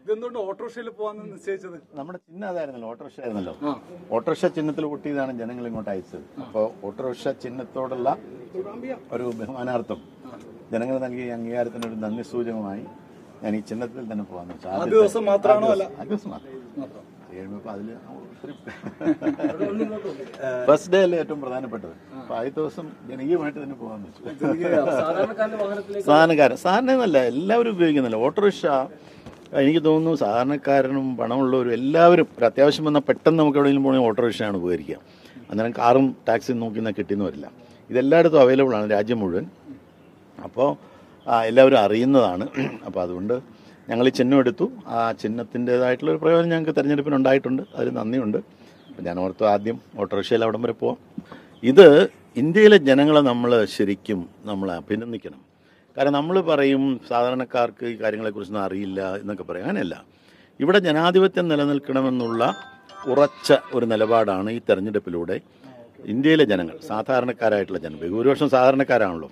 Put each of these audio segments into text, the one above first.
ഇതെന്തുകൊണ്ട് ഓട്ടോറിക്ഷയിൽ പോകാൻ നിശ്ചയിച്ചത് നമ്മുടെ ചിഹ്നം അതായിരുന്നല്ലോ ഓട്ടോറിക്ഷ ആയിരുന്നല്ലോ ഓട്ടോറിക്ഷ ചിഹ്നത്തിൽ പൊട്ടിയതാണ് ജനങ്ങൾ ഇങ്ങോട്ട് അയച്ചത് അപ്പോൾ ഓട്ടോറിക്ഷ ചിഹ്നത്തോടുള്ള ഒരു ബഹുമാനാർത്ഥം ജനങ്ങൾ നൽകിയ ഈ അംഗീകാരത്തിന് ഒരു നന്ദി സൂചകമായി ഞാൻ ഈ ചിഹ്നത്തിൽ തന്നെ പോകാന്ന് വെച്ചാൽ ആ ദിവസം മാത്രമാണോ അല്ല ആ ദിവസം മാത്രം ചെയ്യുമ്പോ ഇപ്പൊ അതില് ഒത്തിരി ഫസ്റ്റ് ഡേ അല്ലേ ഏറ്റവും പ്രധാനപ്പെട്ടത് അപ്പൊ ആദ്യ ദിവസം ജനകീയമായിട്ട് തന്നെ പോകാന്ന് വെച്ചു സാധാരണക്കാരന്റെ വാഹനത്തിലേക്ക് സാധാരണക്കാരൻ സാധാരണ എല്ലാവരും ഉപയോഗിക്കുന്നില്ല ഓട്ടോറിക്ഷ എനിക്ക് തോന്നുന്നു സാധാരണക്കാരനും പണമുള്ളവരും എല്ലാവരും ഒരു അത്യാവശ്യം വന്നാൽ പെട്ടെന്ന് നമുക്ക് എവിടെയെങ്കിലും പോകണമെങ്കിൽ ഓട്ടോറിക്ഷയാണ് ഉപകരിക്കുക അന്നേരം കാറും ടാക്സിയും നോക്കി നിന്നാൽ കിട്ടിയെന്ന് വരില്ല ഇതെല്ലായിടത്തും അവൈലബിൾ ആണ് രാജ്യം മുഴുവൻ അപ്പോൾ എല്ലാവരും അറിയുന്നതാണ് അപ്പോൾ അതുകൊണ്ട് ഞങ്ങൾ ഈ ചിഹ്നം എടുത്തു ആ ചിഹ്നത്തിൻ്റെതായിട്ടുള്ള ഒരു പ്രയോജനം ഞങ്ങൾക്ക് തെരഞ്ഞെടുപ്പിന് ഉണ്ടായിട്ടുണ്ട് അതിൽ നന്ദിയുണ്ട് അപ്പോൾ ഞാൻ ഓർത്തു ആദ്യം ഓട്ടോറിക്ഷയിൽ അവിടം വരെ പോവാം ഇത് ഇന്ത്യയിലെ ജനങ്ങളെ നമ്മൾ ശരിക്കും നമ്മൾ അഭിനന്ദിക്കണം കാരണം നമ്മൾ പറയും സാധാരണക്കാർക്ക് ഈ കാര്യങ്ങളെക്കുറിച്ചൊന്നും അറിയില്ല എന്നൊക്കെ പറയും അങ്ങനെയല്ല ഇവിടെ ജനാധിപത്യം നിലനിൽക്കണമെന്നുള്ള ഉറച്ച ഒരു നിലപാടാണ് ഈ തെരഞ്ഞെടുപ്പിലൂടെ ഇന്ത്യയിലെ ജനങ്ങൾ സാധാരണക്കാരായിട്ടുള്ള ജനം ഭൂരിപക്ഷം സാധാരണക്കാരാണല്ലോ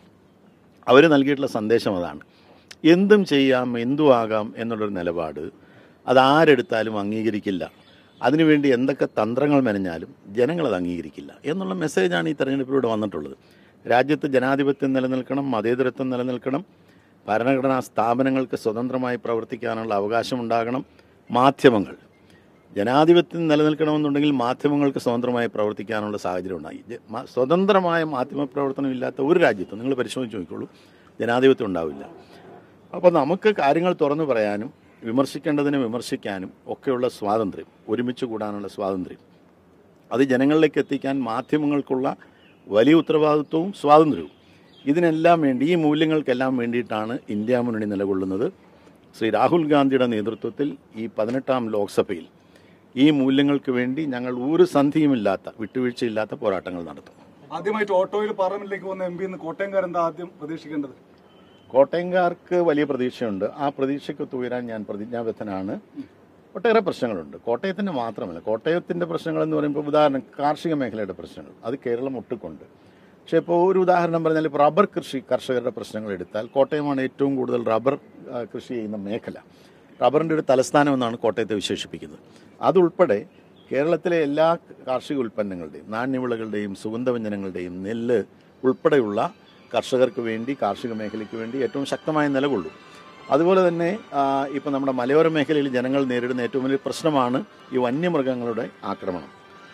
അവർ നൽകിയിട്ടുള്ള സന്ദേശം അതാണ് എന്തും ചെയ്യാം എന്തും ആകാം എന്നുള്ളൊരു നിലപാട് അതാരെടുത്താലും അംഗീകരിക്കില്ല അതിനുവേണ്ടി എന്തൊക്കെ തന്ത്രങ്ങൾ മെനഞ്ഞാലും ജനങ്ങളത് അംഗീകരിക്കില്ല എന്നുള്ള മെസ്സേജാണ് ഈ തെരഞ്ഞെടുപ്പിലൂടെ വന്നിട്ടുള്ളത് രാജ്യത്ത് ജനാധിപത്യം നിലനിൽക്കണം മതേതരത്വം നിലനിൽക്കണം ഭരണഘടനാ സ്ഥാപനങ്ങൾക്ക് സ്വതന്ത്രമായി പ്രവർത്തിക്കാനുള്ള അവകാശമുണ്ടാകണം മാധ്യമങ്ങൾ ജനാധിപത്യം നിലനിൽക്കണമെന്നുണ്ടെങ്കിൽ മാധ്യമങ്ങൾക്ക് സ്വതന്ത്രമായി പ്രവർത്തിക്കാനുള്ള സാഹചര്യം ഉണ്ടായി ജ- മ- സ്വതന്ത്രമായ മാധ്യമ പ്രവർത്തനം ഇല്ലാത്ത ഒരു രാജ്യത്തും നിങ്ങൾ പരിശോധിച്ച് നോക്കിക്കോളൂ ജനാധിപത്യം ഉണ്ടാവില്ല അപ്പോൾ നമുക്ക് കാര്യങ്ങൾ തുറന്നു പറയാനും വിമർശിക്കേണ്ടതിനെ വിമർശിക്കാനും ഒക്കെയുള്ള സ്വാതന്ത്ര്യം ഒരുമിച്ച് കൂടാനുള്ള സ്വാതന്ത്ര്യം അത് ജനങ്ങളിലേക്ക് എത്തിക്കാൻ മാധ്യമങ്ങൾക്കുള്ള വലിയ ഉത്തരവാദിത്വവും സ്വാതന്ത്ര്യവും ഇതിനെല്ലാം വേണ്ടി ഈ മൂല്യങ്ങൾക്കെല്ലാം വേണ്ടിയിട്ടാണ് ഇന്ത്യ മുന്നണി നിലകൊള്ളുന്നത് ശ്രീ രാഹുൽ ഗാന്ധിയുടെ നേതൃത്വത്തിൽ ഈ പതിനെട്ടാം ലോക്സഭയിൽ ഈ മൂല്യങ്ങൾക്ക് വേണ്ടി ഞങ്ങൾ ഒരു സന്ധിയുമില്ലാത്ത വിട്ടുവീഴ്ചയില്ലാത്ത പോരാട്ടങ്ങൾ നടത്തും ആദ്യമായിട്ട് ഓട്ടോയിൽ പാർലമെന്റിലേക്ക് പോകുന്ന എം പി എന്ന് കോട്ടയംകാരെന്താ ആദ്യം പ്രതീക്ഷിക്കേണ്ടത് കോട്ടയംകാർക്ക് വലിയ പ്രതീക്ഷയുണ്ട് ആ പ്രതീക്ഷയ്ക്കൊത്ത് ഉയരാൻ ഞാൻ പ്രതിജ്ഞാബദ്ധനാണ് ഒട്ടേറെ പ്രശ്നങ്ങളുണ്ട് കോട്ടയത്തിൻ്റെ മാത്രമല്ല കോട്ടയത്തിൻ്റെ പ്രശ്നങ്ങൾ എന്ന് പറയുമ്പോൾ ഉദാഹരണം കാർഷിക മേഖലയുടെ പ്രശ്നങ്ങൾ അത് കേരളം ഒട്ടുകൊണ്ട് പക്ഷേ ഇപ്പോൾ ഒരു ഉദാഹരണം പറഞ്ഞാൽ ഇപ്പോൾ റബ്ബർ കൃഷി കർഷകരുടെ പ്രശ്നങ്ങൾ എടുത്താൽ കോട്ടയമാണ് ഏറ്റവും കൂടുതൽ റബ്ബർ ആ, കൃഷി ചെയ്യുന്ന മേഖല റബ്ബറിൻ്റെ ഒരു തലസ്ഥാനം എന്നാണ് കോട്ടയത്തെ വിശേഷിപ്പിക്കുന്നത് അതുൾപ്പെടെ കേരളത്തിലെ എല്ലാ കാർഷിക ഉൽപ്പന്നങ്ങളുടെയും നാണ്യവിളകളുടെയും സുഗന്ധവ്യഞ്ജനങ്ങളുടെയും നെല്ല് ഉൾപ്പെടെയുള്ള കർഷകർക്ക് വേണ്ടി കാർഷിക മേഖലയ്ക്ക് വേണ്ടി ഏറ്റവും ശക്തമായ നിലകൊള്ളും അതുപോലെ തന്നെ ഇപ്പം നമ്മുടെ മലയോര മേഖലയിൽ ജനങ്ങൾ നേരിടുന്ന ഏറ്റവും വലിയ പ്രശ്നമാണ് ഈ വന്യമൃഗങ്ങളുടെ ആക്രമണം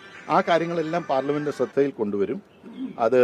ആ കാര്യങ്ങളെല്ലാം പാർലമെന്റ് ശ്രദ്ധയിൽ കൊണ്ടുവരും അത്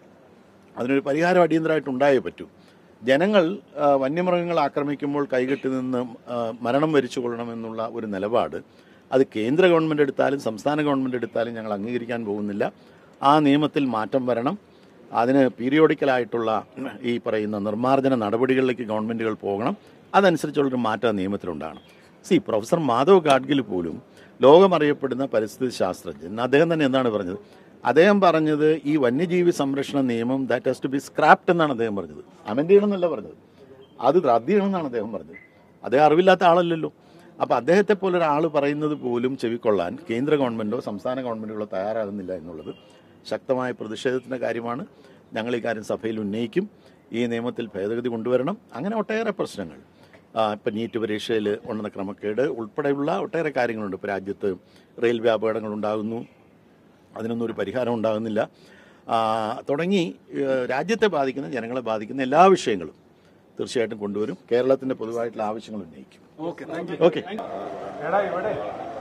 അതിനൊരു പരിഹാരം അടിയന്തരമായിട്ട് ഉണ്ടായേ പറ്റൂ ജനങ്ങൾ ആ, വന്യമൃഗങ്ങൾ ആക്രമിക്കുമ്പോൾ കൈകെട്ടി നിന്ന് ആ, മരണം വരിച്ചു കൊള്ളണമെന്നുള്ള ഒരു നിലപാട് അത് കേന്ദ്ര ഗവൺമെൻറ് എടുത്താലും സംസ്ഥാന ഗവൺമെൻറ് എടുത്താലും ഞങ്ങൾ അംഗീകരിക്കാൻ പോകുന്നില്ല ആ നിയമത്തിൽ മാറ്റം വരണം അതിന് പീരിയോഡിക്കലായിട്ടുള്ള ഈ പറയുന്ന നിർമ്മാർജ്ജന നടപടികളിലേക്ക് ഗവൺമെൻറ്റുകൾ പോകണം അതനുസരിച്ചുള്ളൊരു മാറ്റം ആ നിയമത്തിലുണ്ടാകണം സി പ്രൊഫസർ മാധവ് ഗാഡ്ഗിൽ പോലും ലോകമറിയപ്പെടുന്ന പരിസ്ഥിതി ശാസ്ത്രജ്ഞൻ അദ്ദേഹം തന്നെ എന്താണ് പറഞ്ഞത് അദ്ദേഹം പറഞ്ഞത് ഈ വന്യജീവി സംരക്ഷണ നിയമം that has to be scrapped എന്നാണ് അദ്ദേഹം പറഞ്ഞത് അമെൻഡ് ചെയ്യണമെന്നല്ല പറഞ്ഞത് അത് റദ്ദ് ചെയ്യണമെന്നാണ് അദ്ദേഹം പറഞ്ഞത് അദ്ദേഹം അറിവില്ലാത്ത ആളല്ലല്ലോ അപ്പോൾ അദ്ദേഹത്തെ പോലെ ഒരാൾ പറയുന്നത് പോലും ചെവിക്കൊള്ളാൻ കേന്ദ്ര ഗവൺമെൻറ്റോ സംസ്ഥാന ഗവൺമെൻറ്റുകളോ തയ്യാറാകുന്നില്ല എന്നുള്ളത് ശക്തമായ പ്രതിഷേധത്തിൻ്റെ കാര്യമാണ് ഞങ്ങൾ ഈ കാര്യം സഭയിൽ ഉന്നയിക്കും ഈ നിയമത്തിൽ ഭേദഗതി കൊണ്ടുവരണം അങ്ങനെ ഒട്ടേറെ പ്രശ്നങ്ങൾ ഇപ്പം നീറ്റ് പരീക്ഷയിൽ ഉണ്ടെന്ന ക്രമക്കേട് ഉൾപ്പെടെയുള്ള ഒട്ടേറെ കാര്യങ്ങളുണ്ട് ഇപ്പോൾ രാജ്യത്ത് റെയിൽവേ അപകടങ്ങൾ ഉണ്ടാകുന്നു അതിനൊന്നും ഒരു പരിഹാരം ഉണ്ടാകുന്നില്ല ആ, തുടങ്ങി ഏഹ്, രാജ്യത്തെ ബാധിക്കുന്ന ജനങ്ങളെ ബാധിക്കുന്ന എല്ലാ വിഷയങ്ങളും തീർച്ചയായിട്ടും കൊണ്ടുവരും കേരളത്തിൻ്റെ പൊതുവായിട്ടുള്ള ആവശ്യങ്ങൾ ഉന്നയിക്കും ഓക്കെ താങ്ക് യു ഓക്കെ എടാ ഇവിടെ